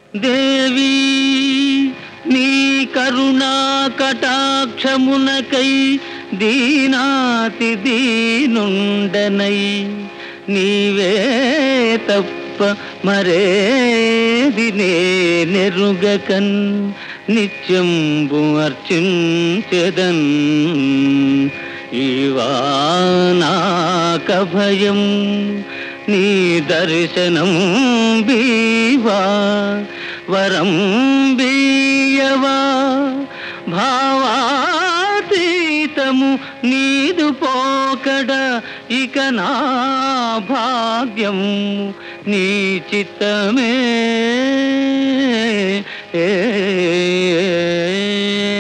దేవి నీ కరుణా కటాక్షమునకై దీనాతి దీనుండనై నీవే తప్ప మరేది నెరుగకన్ నిత్యంబు అర్చించెదన్ ఈవానాక భయం నీ దర్శనం బీవా వరం బీయవా భావాతీతము నీదు పోకడ ఇక నా భాగ్యం నీ చిత్తమే ఏ